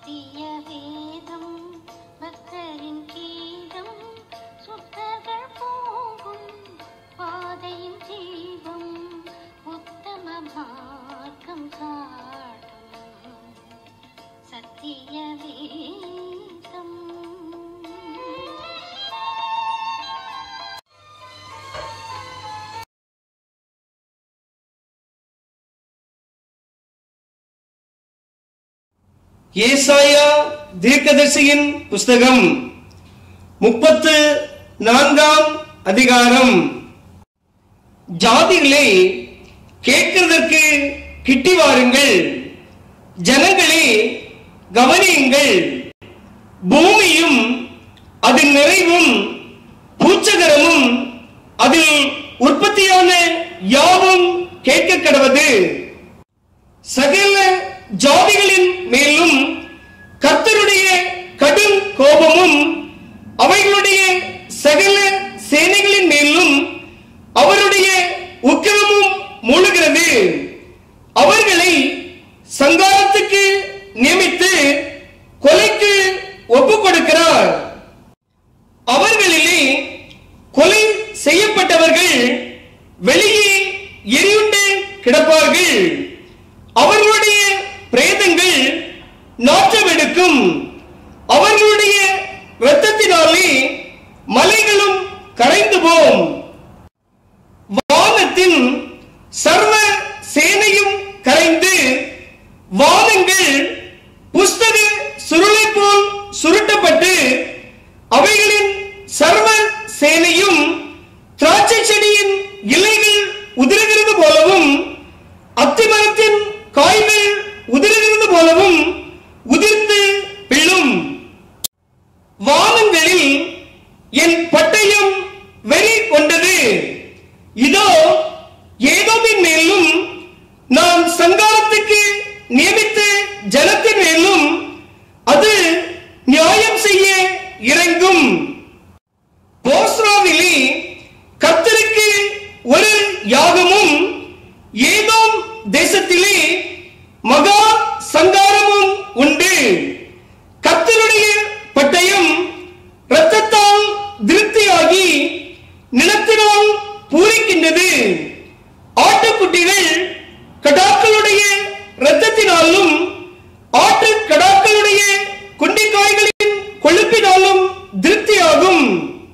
சத்திய வேதம் பக்தரின் கீதம் சுத்தர்கள் போகும் பாதையின் ஜீவம் உத்தம மார்க்கம் காட்டும் சத்திய வேதம் ஏசாயா தீர்க்கதரிசியின் புஸ்தகம் முப்பத்து நான்காம் அதிகாரம் ஜாதிகளே கேட்கிறதற்கு கிட்டி வாருங்கள் ஜனங்களே கவனியுங்கள் பூமியும் அதன் நிறைவும் பூச்சகரமும் அதில் உற்பத்தியான யாவும் கேட்க கடவது சகல ஜாதிகளின் மேலும் கர்த்தருடைய கடும் கோபமும் அவைகளுடைய சகல சேனைகளின் மேலும் அவருடைய உக்கிரமும் மூழ்கிறது அவர்களை சங்காரத்துக்கு நியமித்து கொலைக்கு ஒப்பு கொடுக்கிறார் அவர்களிலே கொலை செய்யப்பட்டவர்கள் வெளியே எரியுண்டு கிடப்பார்கள் அவர்களுடைய பிரேதங்கள் நாற்றமெடுக்கும் அவர்களுடைய இரத்தத்தினாலே மலைகளும் கரைந்து போம் வானத்தின் சர்வ சேனையும் கரைந்து வானங்கள் புஸ்தக சுருளை போல் சுருட்டப்பட்டு அவைகளின் சர்வ சேனையும் திராட்சை செடியின் இலைகள் உதிர்கிறது போலவும் அத்திமரத்தின் காய்கள் உதிர்கிறது போலவும் உதிர்த்து விழும் வானங்களில் என் பட்டயம் வெறி கொண்டது இதோ ஏதோமின் மேலும் நான் சங்காரத்துக்கு நியமித்த ஜனத்தின் மேலும் அது நியாயம் செய்ய இறங்கும் போஸ்ராவிலே கர்த்தருக்கு ஒரு யாகமும் ஏதோம் தேசத்திலே மகா சங்காரமும் உண்டு கர்த்தருடைய பட்டயம் இரத்தத்தால் திருப்தியாகி நிலத்தினால் பூரிக்கின்றது ஆட்டுக்குட்டிகள் கடாக்களுடைய இரத்தத்தினாலும் ஆட்டு கடாக்களுடைய குண்டிக்காய்களின் கொழுப்பினாலும் திருப்தியாகும்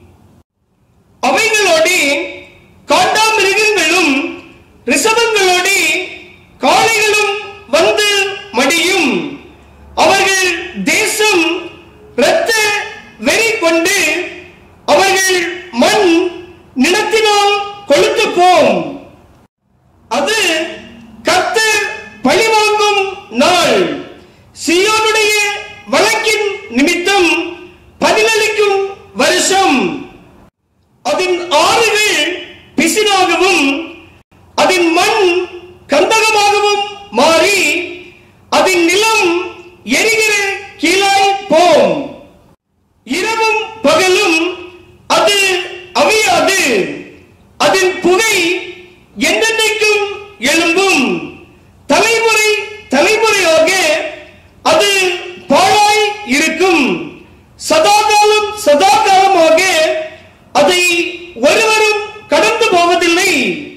அவைகளோடு காண்டாமிருகங்களும் ரிஷபங்களோடு காளைகளும் வந்து மடியும் அவர்கள் தேசம் இரத்த வெறி கொண்டு அவர்கள் மண் நிலத்தினால் கொளுத்து போம் அது கர்த்தர் பழிவாங்கும் நாள் சியோனுடைய வழக்கின் நிமித்தம் பதிலளிக்கும் வருஷம் அதன் ஆறுகள் பிசினாகவும் அதன் மண் கந்தகமாகவும் மாறி அதன் நிலம் எரிகிற கீழாய் போம் இரவும் பகலும் அது அவியாது அதன் புகை என்றென்றைக்கும் எழும்பும் தலைமுறை தலைமுறையாக அது பாழாய் இருக்கும் சதாகாலம் சதாகாலமாக அதை ஒருவரும் கடந்து போவதில்லை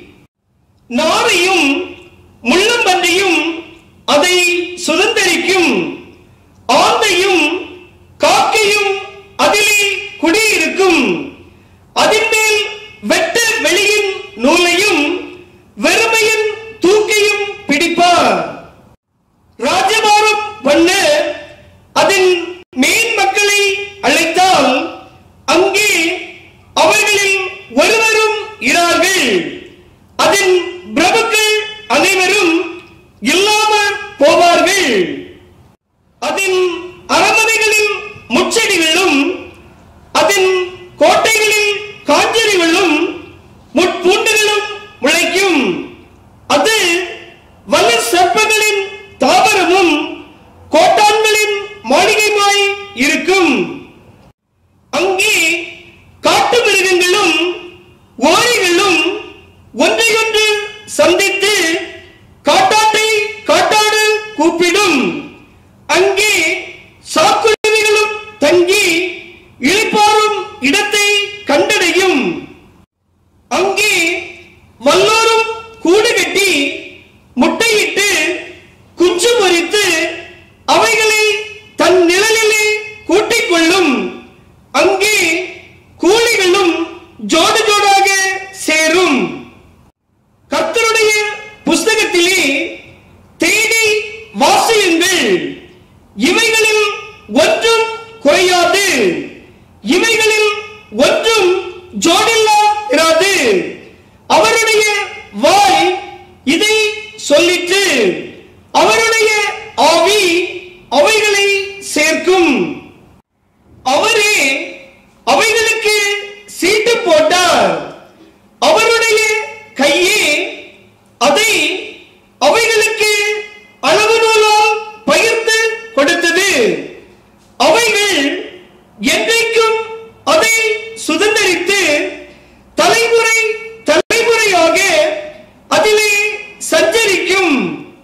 நாரையும் முள்ளம்பன்றியும் அதை சுதந்தரிக்கும் ஆந்தையும் காக்கையும் அதிலே குடியிருக்கும் அதின் மேல் வெட்ட வெளியின் நூலையும் வெறுமையின் தூக்கையும் பிடிப்பார் ராஜபாரம் பண்ண அதன் மேன் மக்களை அழைத்தால் அங்கே அவர்களில் ஒருவரும் இரார்கள் அதன் பிரபுக்கள் அனைவரும் இல்லாமல் போவார்கள் அதன் அரண்மனைகளில் முச்செடிகளும் அதன் கோட்டைகளில் காஞ்சரிகளும் முட்பூண்டுகளும் முளைக்கும் அது வல்லர் சர்ப்பங்களின் தாவரமும் கோட்டான்களின் மாளிகைமாய் இருக்கும் அங்கே காட்டு மிருகங்களும் ஓரிகளும் ஒன்றையொன்று சந்தித்து காட்டாட்டை காட்டாடு கூப்பிடும் அங்கே இவைகளில் ஒன்றும் குறையாது இவைகளில் ஒன்றும் ஜோடில்லா இராது அவருடைய வாய் இதை சொல்லிற்று அவருடைய ஆவி அவைகளை சேர்க்கும் அவரே அவைகளுக்கு சீட்டு போட்டார் அவருடைய கையே அதை அவைகளுக்கு அளவு நூலால் பகிர்ந்து கொடுத்தது அவைகள் என்றைக்கும் அதை சுதந்தரித்து தலைமுறை தலைமுறையாக அதிலே சஞ்சரிக்கும்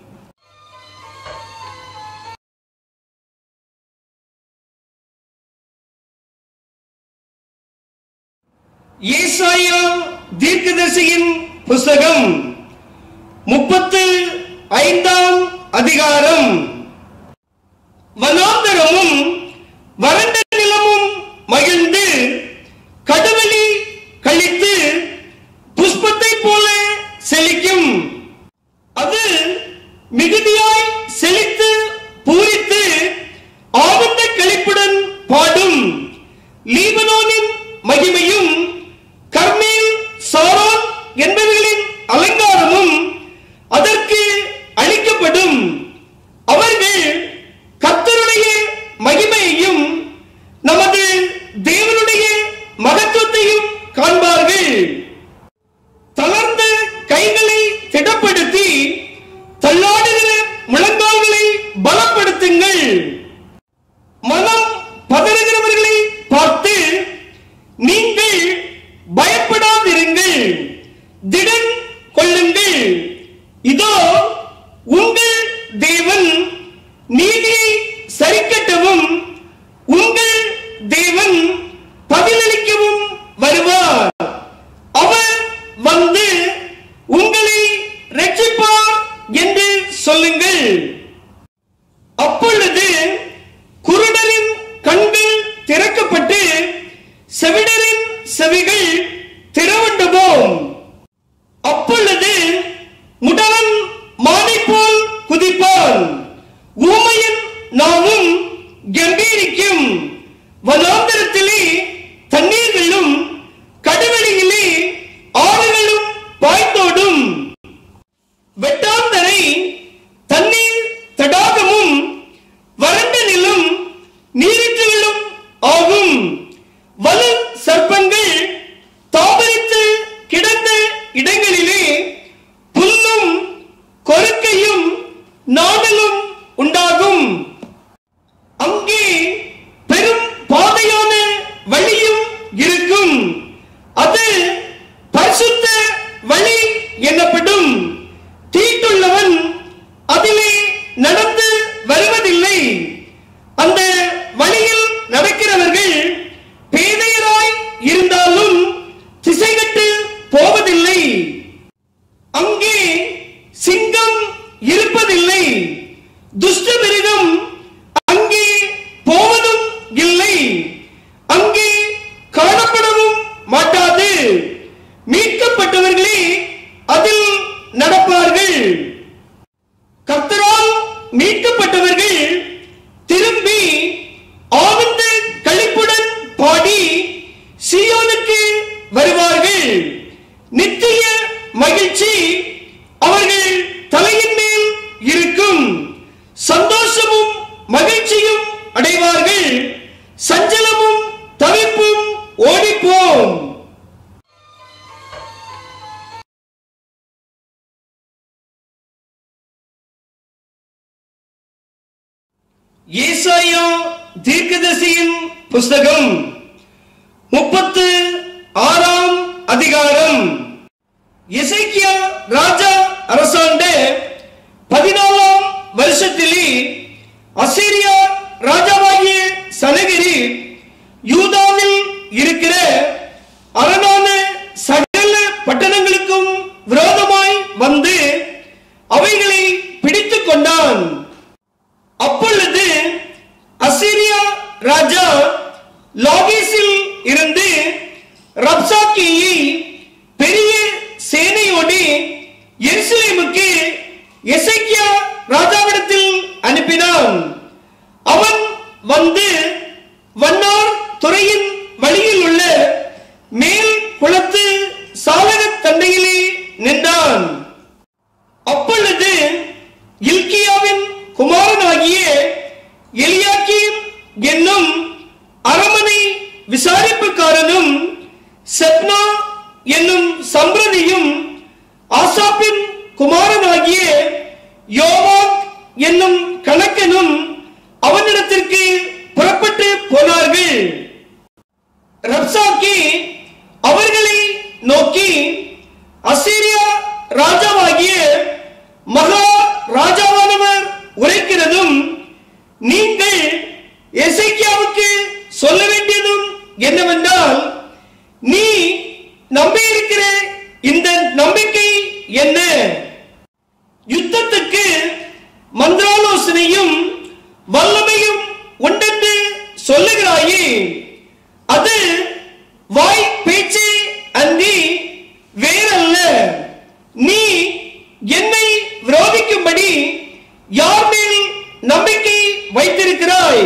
ஏசாயா தீர்க்கதரிசியின் புஸ்தகம் முப்பத்து ஐந்தாம் அதிகாரம் வனாந்தரமும் வறண்ட நிலமும் மகிழ்ந்து கடுவெளி கழித்து புஷ்பத்தை போல செழிக்கும் அது மிகுதியாய் செழித்து பூரித்து ஆனந்த களிப்புடன் பாடும் லீபனோனின் மகிமையும் கர்மேல் சாரோன் என்பவர்களின் அலங்காரமும் அதற்கு அளிக்கப்படும் அவர்கள் கர்த்தருடைய மகிமையையும் நமது தேவனுடைய மகத்துவத்தையும் காண்பார்கள் தளர்ந்த கைகளை திடப்படுத்தி தள்ளாடுகிற முழங்கால்களை பலப்படுத்துங்கள் மனம் பதறுகிறவர்களை பார்த்து நீங்கள் பயப்படாதிருங்கள் திடன் கொள்ளுங்கள் இதோ உங்கள் தேவன் நீதியை சரிக்கட்டவும் உங்கள் தேவன் பதிலளிக்கவும் வருவார் அவர் வந்து உங்களை ரட்சிப்பார் என்று சொல்லுங்கள் அப்பொழுது குருடரின் கண்கள் திறக்கப்பட்டு செவிடரின் செவிகள் திறவண்டுவோம் அப்பொழுது முடவன் மானை போல் குதிப்பான் ஊமையின் நாவும் கம்பீரிக்கும் வனாந்தரத்திலே தண்ணீர்களும் கடுவெளியிலே ஆறுகளும் பாய்ந்தோடும் வெட்டாந்தரை தண்ணீர் தடாகமும் வறண்ட நிலம் நீரிற்றுகளும் ஆகும் வலு சர்ப்பங்கள் தாபரித்து கிடந்த இடங்களிலே புல்லும் கொருக்கையும் நாடலும் உண்டாகும் அங்கே பெரும் பாதையான வழியும் இருக்கும் அது பரிசுத்த வழி எனப்படும் தீட்டுள்ளவன் அதிலே நடந்து வருவதில்லை அந்த வழியில் நடக்கிறவர்கள் பேதையராய் இருந்தாலும் திசைகட்டு போவதில்லை அங்கே சிங்கம் இருப்பதில்லை துஷ்ட மிருகம் அங்கே போவதும் இல்லை அங்கே காணப்படவும் மாட்டாது மீட்கப்பட்டவர்களே அதில் நடப்பார்கள் கர்த்தரால் மீட்கப்பட்டவர்கள் திரும்பி ஆனந்த களிப்புடன் பாடி சீயோனுக்கு வருவார்கள் நித்திய மகிழ்ச்சி அவர்கள் தலையின் மேல் இருக்கும் சந்தோஷமும் மகிழ்ச்சியும் அடைவார்கள் சஞ்சலமும் தவிப்பும் ஓடிப்போம் ஏசாயா தீர்க்கதரிசியின் புஸ்தகம் முப்பத்து ஆறாம் அதிகாரம் எசேக்கியா ராஜா அரசாண்ட பதினாலாம் வருஷத்திலே அசீரியா ராஜாவாகிய சனகிரி யூதாவில் இருக்கிற அரணான சகல பட்டணங்களுக்கும் விரோதமாய் வந்து அவைகளை பிடித்துக் கொண்டான் அப்பொழுது அசீரியா ராஜா லாகேசில் இருந்து ரப்சாக்கியை பெரிய சேனையோடு எருசலேமுக்கு எசேக்கியா ராஜாவிடத்தில் அனுப்பினான் அவன் வந்து வண்ணார் துறையின் வழியில் உள்ள மேல் குளத்து சாலகத் தண்டையிலே நின்றான் அப்பொழுது இல்கியாவின் குமாரனாகிய எலியாக்கீம் என்னும் அரமனை விசாரிப்புக்காரனும் செப்னா என்னும் சம்பிரதியும் ஆசாப்பின் குமாரனாகிய யோவாக் என்னும் கணக்கனும் அவனிடத்திற்கு புறப்பட்டு போனார்கள் ரப்சாக்கி அவர்களை நோக்கி அசீரியா ராஜாவாகிய மகா ராஜாவானவர் உரைக்கிறதும் நீங்கள் எசேக்கியாவுக்கு சொல்ல வேண்டியதும் என்னவென்றால் நீ நம்பியிருக்கிற இந்த நம்பிக்கை என்ன யுத்தத்துக்கு மந்திராலோசனையும் வல்லமையும் உண்டென்று சொல்லுகிறாயே அது வாய் பேச்சு அன்றி வேறல்ல நீ என்னை விரோதிக்கும்படி யார் மேல் நம்பிக்கை வைத்திருக்கிறாய்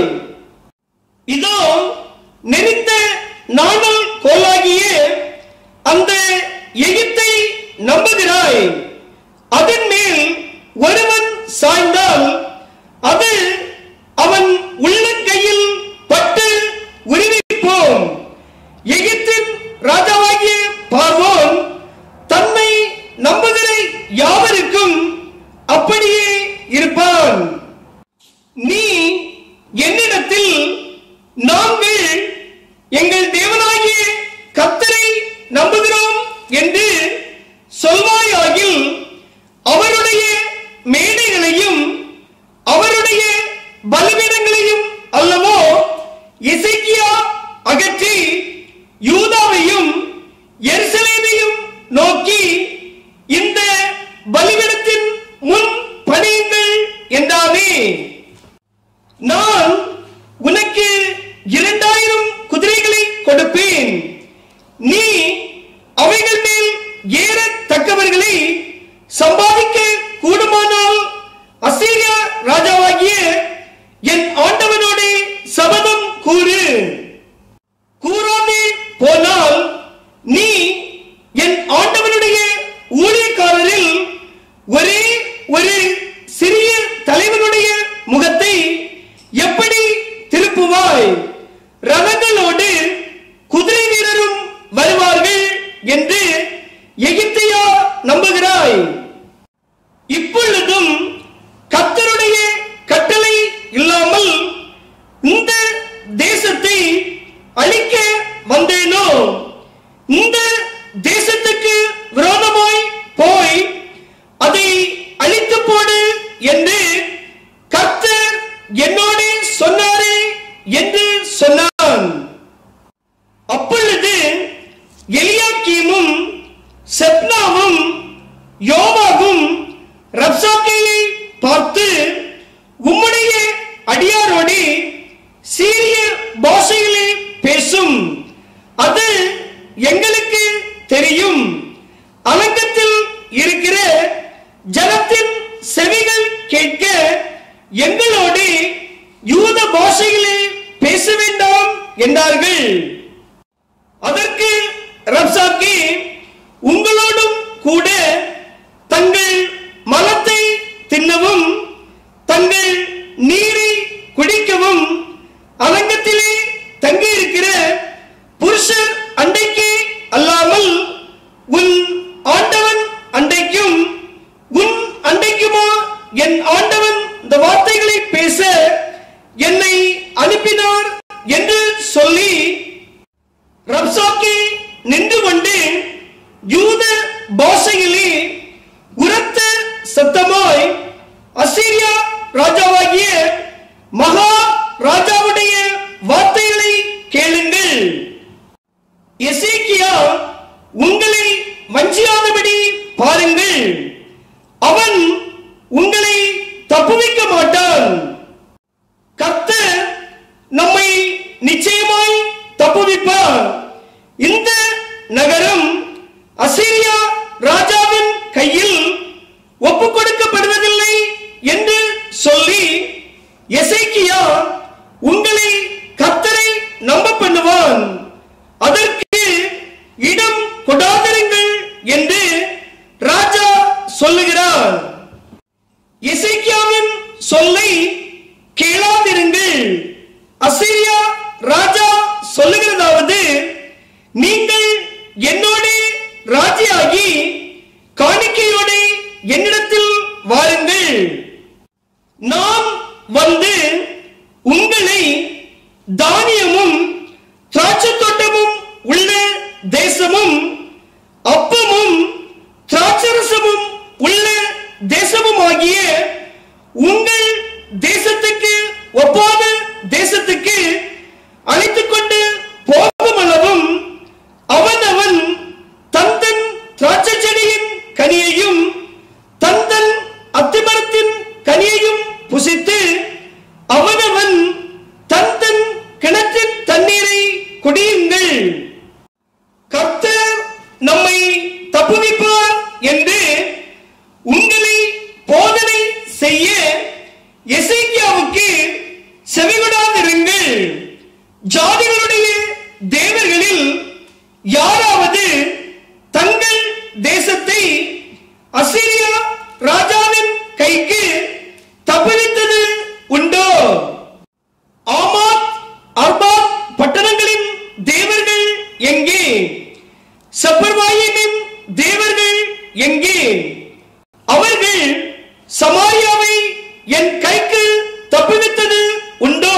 இதோ நெறித்த நாணல் கோலாகிய அந்த எகிப்தை நம்புகிறாய் அதன் மேல் ஒருவன் சாய்ந்தால் அது அவன் உள்ளங்கையில் பட்டு உருவிப்போம் எகிப்தின் ராஜாவாகிய பார்வோன் தன்னை நம்புகிற யாவருக்கும் அப்படியே இருப்பான் நீ என்னிடத்தில் நாங்கள் எங்கள் தேவனாகிய கத்தரை நம்புகிறோம் என்று சொல்வாயாகில் அவருடைய மேடைகளையும் அவருடைய பலிபீடங்களையும் அல்லவோ எசேக்கியா அகற்றி யூதாவையும் எருசலேமையும் நோக்கி இந்த பலிபீடத்தின் முன் பணியுங்கள் என்றானே நான் உனக்கு இரண்டாயிரம் குதிரைகளை கொடுப்பேன் நீ அவைகள் மேல் ஏறத்தக்கவர்களை சம்பாதிக்க கூடுமானால் அசீரியா ராஜாவாகிய என் ஆண்டவனோடு சபதம் கூறு கூறாதே போனால் நீ என் ஆண்டவனுடைய ஊழியக்காரரில் ஒரே ஒரு சிறிய தலைவனுடைய முகத்தை எப்படி திருப்புவாய் ரதங்களோடு குதிரை வீரரும் வருவார்கள் என்று எகிப்தியா நம்புகிறாய் இப்பொழுதும் கத்தருடைய கட்டளை இல்லாமல் இந்த தேசத்தை அழிக்க வந்தேனோ இந்த தேசத்துக்கு விரோதமாய் போய் அதை அழித்து போடு என்று கர்த்தர் என்னோடு சொன்னாரே என்று சொன்னான் அப்பொழுது எலியாக்கீமும் செப்னாவும் யோவாகும் ரப்சாக்கையை பார்த்து உம்முடைய அடியாரோடு சீரிய பாஷையிலே பேசும் அது எங்களுக்கு தெரியும் அலங்கத்தில் இருக்கிற ஜனத்தின் செவிகள் கேட்க எங்களோடு யூத பாஷையிலே பேச வேண்டாம் என்றார்கள் அதற்கு ரப்சாக்கி உங்களோடும் கூட தங்கள் மலத்தை தின்னவும் தங்கள் நீரை குடிக்கவும் அலங்கத்திலே தங்கியிருக்கிற புருஷர் அண்டைக்கு அல்லாமல் உன் ஆண்டவன் அண்டைக்கும் உன் அண்டைக்குமா என் ஆண்டவன் இந்த வார்த்தைகளை பேச என்னை அனுப்பினார் என்று சொல்லி ரப்சாக்கி நின்று கொண்டு யூத பாஷையிலே உரத்த சத்தமாய் அசீரியா ராஜாவாகிய மகா ராஜாவுடைய வார்த்தைகளை கேளுங்கள் எசேக்கியா உங்களை வஞ்சியாதபடி பாருங்கள் அவன் உங்களை தப்புவிக்க மாட்டான் கர்த்தர் நம்மை நிச்சயமாய் தப்புவிப்பார் இந்த நகரம் அசீரியா ராஜாவின் கையில் ஒப்புக் கொடுக்கப்படுவதில்லை என்று சொல்லி எசேக்கியா எசேக்கியா உங்களை கர்த்தரை நம்ப பண்ணுவான் அதற்கு இடம் கொடாதிருங்கள் என்று ராஜா சொல்லுகிறார் எசேக்கியாவின் சொல்லை கேளாதிருங்கள் அசீரியா ராஜா சொல்லுகிறதாவது நீங்கள் என்னோடு ராஜியாகி காணிக்கையோடு என்னிடத்தில் வாருங்கள் நான் வந்து உங்களை தானியமும் திராட்சை தோட்டமும் உள்ள தேசமும் அப்பமும் திராட்சரசமும் உள்ள தேசமும் ஆகிய உங்கள் தேசத்துக்கு ஒப்பாத தேசத்துக்கு அழைத்துக் கொண்டு போகும் அளவும் அவனவன் தந்தன் திராட்சை செடியின் கனியையும் தந்தன் அத்திமரத்தின் கனியையும் புசித்து அவனவன் தந்தன் கிணற்றின் தண்ணீரை குடியுங்கள் கர்த்தர் நம்மை தப்புவிப்பார் என்று உங்களை போதனை செய்ய எசேக்கியாவுக்கு செவிகொடாதிருங்கள் ஜாதிகளுடைய தேவர்களில் யாராவது தங்கள் தேசத்தை அசிரியா ராஜாவின் கைக்கு தப்புவித்தது உண்டோ ஆமாத் அர்பாத் பட்டணங்களின் தேவர்கள் எங்கே செப்பர்வாயிமின் தேவர்கள் எங்கே அவர்கள் சமாரியாவை என் கைக்கு தப்புவித்தது உண்டோ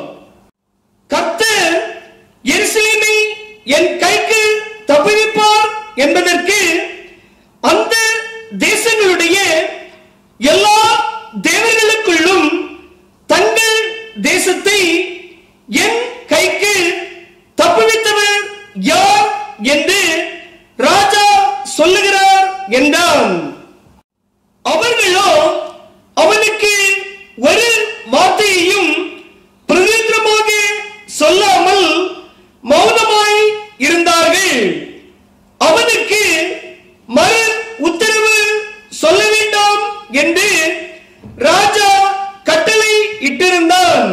கர்த்தர் எருசலேமை என் கைக்கு தப்புவிப்பார் என்பதற்கு அந்த தேசங்களுடைய எல்லா தேவர்களுக்குள்ளும் தங்கள் தேசத்தை என் கைக்கு தப்புவித்தவர் யார் என்று ராஜா சொல்லுகிறார் என்றான் அவர்களோ அவனுக்கு ஒரு வார்த்தையையும் பிரதித்திரமாக சொல்லாமல் மௌனமாய் இருந்தார்கள் அவனுக்கு மறு உத்தரவு சொல்ல வேண்டாம் என்று ராஜா கட்டளை இட்டிருந்தான்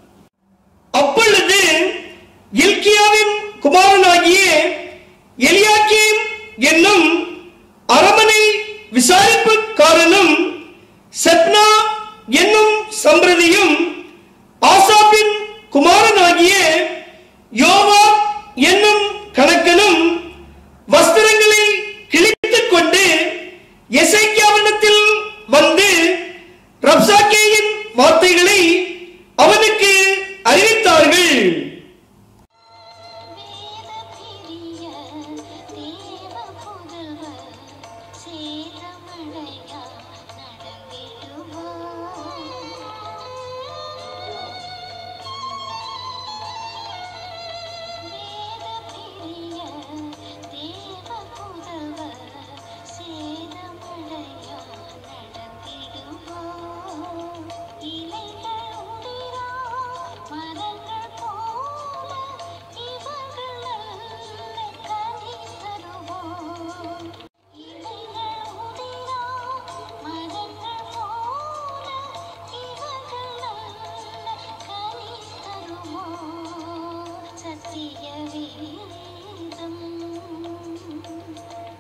அப்பொழுது இல்கியாவின் குமாரனாகிய எலியாக்கீம் என்னும் அரமனை விசாரிப்புக்காரனும் செப்னா என்னும் சம்பிரதியும் ஆசாப்பின் குமாரனாகிய யோவா என்னும் கணக்கனும் வஸ்திரங்களை கிழித்துக் கொண்டு எசேக்கியாவிடத்தில் வந்து ரப்சாக்கேயின் வார்த்தைகளை அவனுக்கு அறிவித்தார்கள் வேதபிரிய தேவ புதல்வர் சேதமடையா வேதபிரிய தேவ புதல்வர் சேதமடையா நடந்திடுவோம் இலைகள் உதிரா மரங்கள் போல இவர்கள் நல்ல கனி தருவோம் இலைகள் உதிரா மரங்கள் போல இவர்கள் நல்ல கனி தருவோம் சத்திய வேதம்